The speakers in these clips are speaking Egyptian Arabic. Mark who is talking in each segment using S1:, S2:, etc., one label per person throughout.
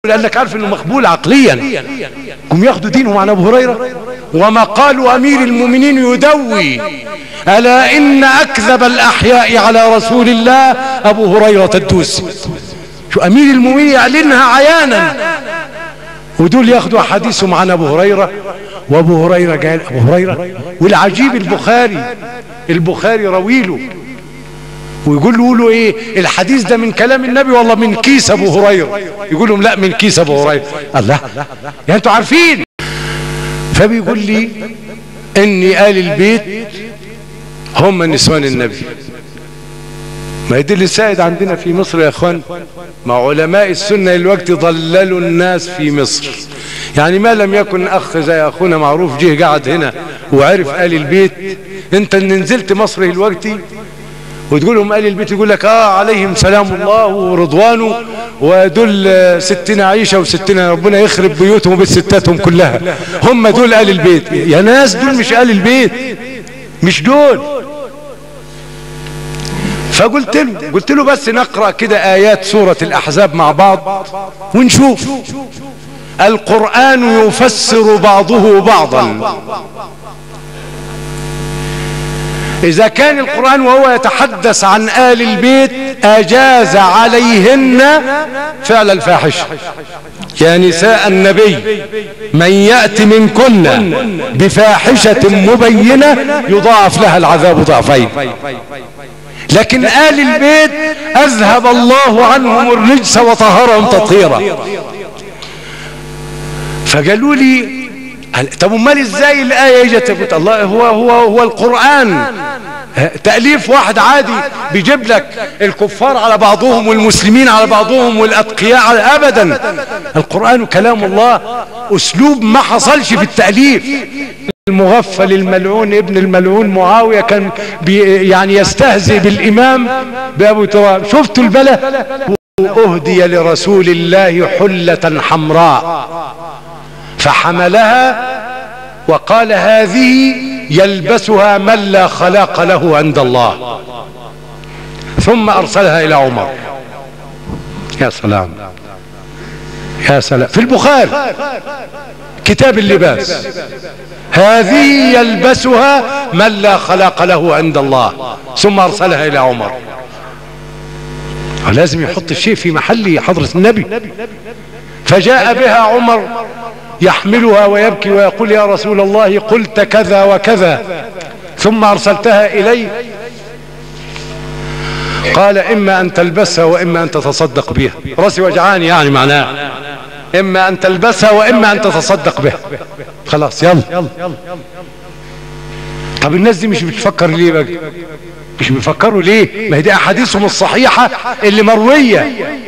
S1: لانك عارف انه مقبول عقليا هم ياخدوا دينهم عن ابو هريره وما قالوا امير المؤمنين يدوي الا ان اكذب الاحياء على رسول الله ابو هريره الدوسي شو امير المؤمنين يعلنها عيانا ودول ياخدوا احاديثهم عن ابو هريره وابو هريره قال ابو هريره والعجيب البخاري البخاري رويله ويقول له له ايه الحديث ده من كلام النبي والله من كيس ابو هريره يقول لهم لا من كيس ابو هريره الله يعني انتوا عارفين فبيقول لي اني آل البيت هم نسوان النبي ما يدل السائد عندنا في مصر يا اخوان مع علماء السنة الوقت ضللوا الناس في مصر يعني ما لم يكن اخ زي اخونا معروف جه قعد هنا وعرف آل البيت انت ان نزلت مصر الوقت وتقول لهم آل البيت يقول لك اه عليهم سلام الله ورضوانه ودول ستنا عيشة وستنا ربنا يخرب بيوتهم وبيت ستاتهم كلها هم دول آل البيت يا ناس دول مش آل البيت مش دول فقلت له قلت له بس نقرأ كده آيات سورة الأحزاب مع بعض ونشوف القرآن يفسر بعضه بعضا إذا كان القرآن وهو يتحدث عن آل البيت أجاز عليهن فعل الفاحشة يا نساء النبي من يأتي منكن بفاحشة مبينة يضاعف لها العذاب ضعفين لكن آل البيت أذهب الله عنهم الرجس وطهرهم تطهيرا فقالوا لي طب امال ازاي الايه اجت قلت الله هو هو هو القران تاليف واحد عادي بيجيب لك الكفار على بعضهم والمسلمين على بعضهم والاتقياء على ابدا القران كلام الله اسلوب ما حصلش في التاليف المغفل الملعون ابن الملعون معاوية كان بي يعني يستهزئ بالإمام بأبو تراب شفتوا البلاء أهدي لرسول الله حلة حمراء فحملها وقال هذه يلبسها من لا خلاق له عند الله ثم أرسلها إلى عمر يا سلام يا سلام في البخاري كتاب اللباس هذه يلبسها من لا خلاق له عند الله ثم أرسلها إلى عمر لازم يحط الشيء في محله حضرة النبي فجاء بها عمر يحملها ويبكي ويقول يا رسول الله قلت كذا وكذا ثم أرسلتها إلي قال إما أن تلبسها وإما أن تتصدق بها راسي وجعان يعني معناه إما أن تلبسها وإما أن تتصدق بها خلاص يلا طب الناس دي مش بتفكر ليه بقى مش بيفكروا ليه ما هي دي أحاديثهم الصحيحة اللي مروية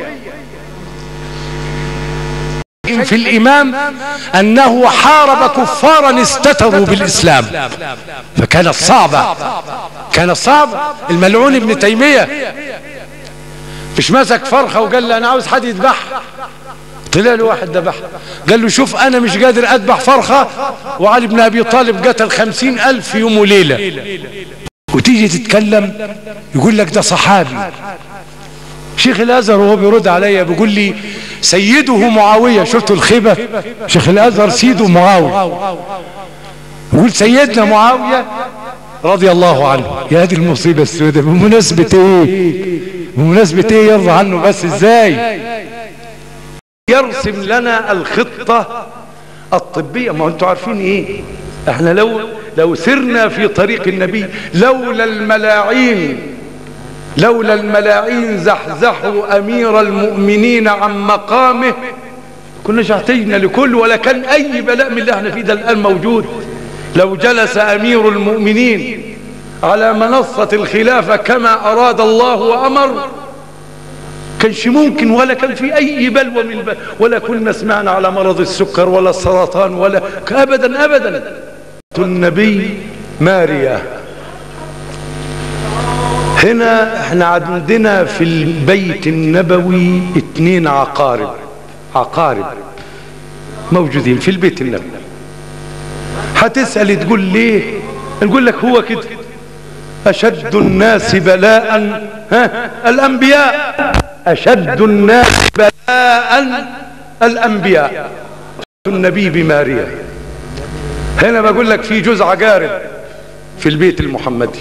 S1: في الإمام أنه حارب كفارا استتروا بالإسلام فكانت صعبة كانت صعبة الملعون ابن تيمية مش مسك فرخة وقال له أنا عاوز حد يذبح طلع له واحد ذبح قال له شوف أنا مش قادر أذبح فرخة وعلي بن أبي طالب قتل خمسين ألف في يوم وليلة وتيجي تتكلم يقول لك ده صحابي شيخ الازهر وهو بيرد عليا بيقول لي سيده معاويه شفتوا الخيبه شيخ الازهر سيده معاويه يقول سيدنا معاويه رضي الله عنه يا هذه المصيبه السوداء بمناسبه ايه بمناسبه ايه يرضى عنه بس ازاي يرسم لنا الخطه الطبيه ما انتوا عارفين ايه احنا لو لو سرنا في طريق النبي لولا الملاعين لولا الملاعين زحزحوا امير المؤمنين عن مقامه كناش احتجنا لكل ولا كان اي بلاء من اللي احنا فيه ده الان موجود لو جلس امير المؤمنين على منصة الخلافة كما اراد الله وامر كانش ممكن ولا كان في اي بلوى من البل ولا كنا سمعنا على مرض السكر ولا السرطان ولا ابدا ابدا النبي ماريا هنا احنا عندنا في البيت النبوي اتنين عقارب عقارب موجودين في البيت النبوي هتسأل تقول ليه نقول لك هو كده أشد الناس بلاء ها الأنبياء أشد الناس بلاء الأنبياء النبي بماريا هنا بقول لك في جزء عقارب في البيت المحمدي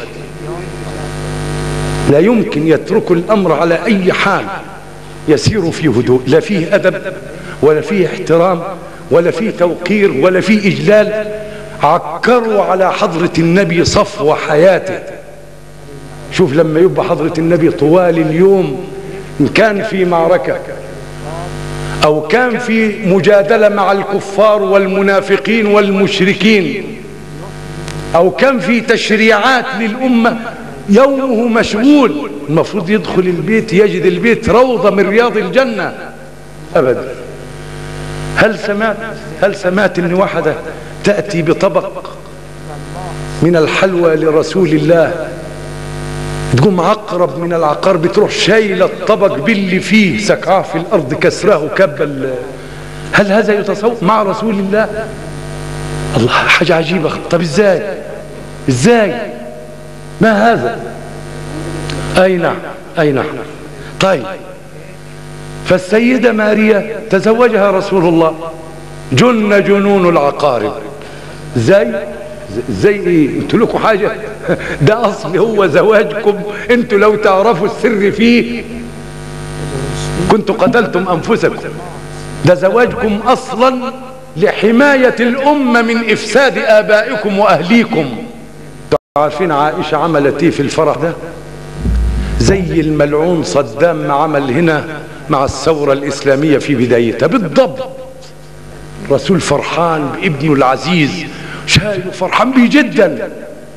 S1: لا يمكن يتركوا الأمر على أي حال يسير في هدوء لا فيه أدب ولا فيه احترام ولا فيه توقير ولا فيه إجلال عكروا على حضرة النبي صفو حياته شوف لما يبقى حضرة النبي طوال اليوم إن كان في معركة أو كان في مجادلة مع الكفار والمنافقين والمشركين أو كان في تشريعات للأمة يومه مشغول المفروض يدخل البيت يجد البيت روضة من رياض الجنة أبدا هل سمعت هل سمعت ان واحدة تأتي بطبق من الحلوى لرسول الله تقوم عقرب من العقار بتروح شايلة الطبق باللي فيه سكعاه في الأرض كسراه كب هل هذا يتصور مع رسول الله الله حاجة عجيبة طب ازاي ازاي ما هذا اي نعم اي نعم طيب فالسيدة ماريا تزوجها رسول الله جن جنون العقارب زي زي ايه انتوا لكم حاجة ده اصل هو زواجكم انتوا لو تعرفوا السر فيه كنتوا قتلتم انفسكم ده زواجكم اصلا لحماية الامة من افساد ابائكم واهليكم عارفين عائشة عملت ايه في الفرح ده زي الملعون صدام ما عمل هنا مع الثورة الإسلامية في بدايتها بالضبط رسول فرحان بابنه العزيز شايله فرحان بيه جدا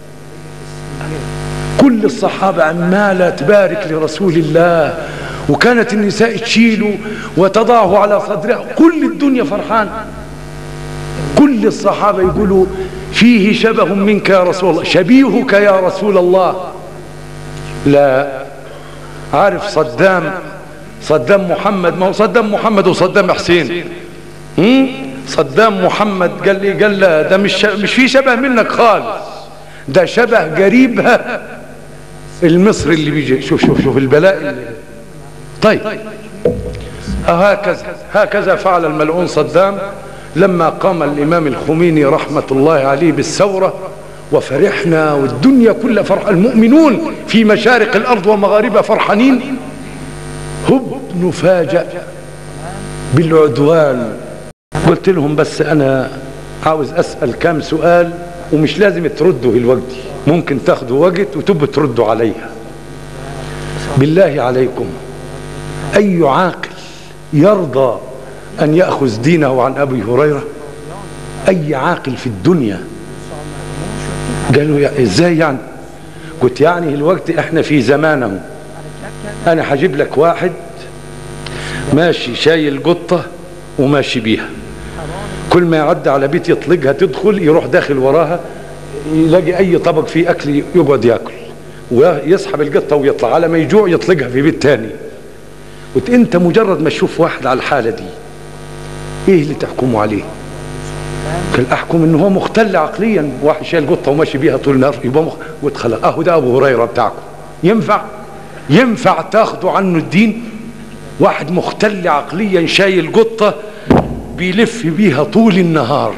S1: كل الصحابة عمالة تبارك لرسول الله وكانت النساء تشيله وتضعه على صدرها كل الدنيا فرحان كل الصحابة يقولوا فيه شبه منك يا رسول الله شبيهك يا رسول الله لا عارف صدام صدام محمد ما هو صدام محمد وصدام حسين صدام محمد قال لي قال لا ده مش مش في شبه منك خالص ده شبه قريبها المصري اللي بيجي شوف شوف شوف البلاء اللي طيب هكذا هكذا فعل الملعون صدام لما قام الإمام الخميني رحمة الله عليه بالثورة وفرحنا والدنيا كلها فرح المؤمنون في مشارق الأرض ومغاربها فرحانين هب نفاجأ بالعدوان قلت لهم بس أنا عاوز أسأل كام سؤال ومش لازم تردوا الوقت ممكن تاخدوا وقت وتبقوا تردوا عليها بالله عليكم أي عاقل يرضى أن يأخذ دينه عن أبي هريرة أي عاقل في الدنيا قالوا يا إزاي يعني قلت يعني الوقت احنا في زمانه أنا هجيب لك واحد ماشي شايل قطة وماشي بيها كل ما يعدي على بيت يطلقها تدخل يروح داخل وراها يلاقي أي طبق فيه أكل يقعد ياكل ويسحب القطة ويطلع على ما يجوع يطلقها في بيت تاني قلت انت مجرد ما تشوف واحد على الحالة دي ايه اللي تحكموا عليه قال احكم انه هو مختل عقليا واحد شايل قطه وماشي بيها طول النهار يبقى مخ... قلت خلاص اهو ده ابو هريره بتاعكم ينفع ينفع تاخدوا عنه الدين واحد مختل عقليا شايل قطه بيلف بيها طول النهار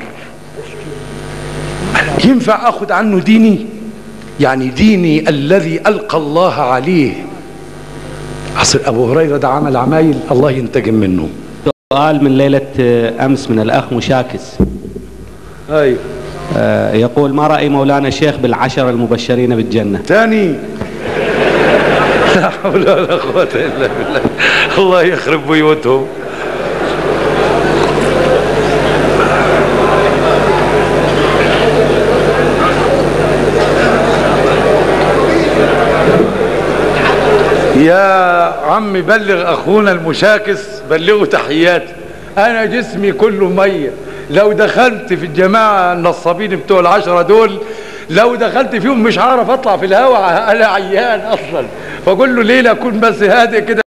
S1: ينفع اخد عنه ديني يعني ديني الذي القى الله عليه اصل ابو هريره ده عمل عمايل الله ينتقم منه
S2: سؤال من ليلة أمس من الأخ مشاكس
S1: أيوه
S2: آه يقول ما رأي مولانا الشيخ بالعشر المبشرين بالجنة
S1: تاني لا حول ولا قوة إلا بالله الله يخرب بيوتهم يا عمي بلغ اخونا المشاكس بلغه تحياتي انا جسمي كله ميه لو دخلت في الجماعه النصابين بتوع العشره دول لو دخلت فيهم مش هعرف اطلع في الهواء انا عيان اصلا فقول له ليه اكون بس هادئ كده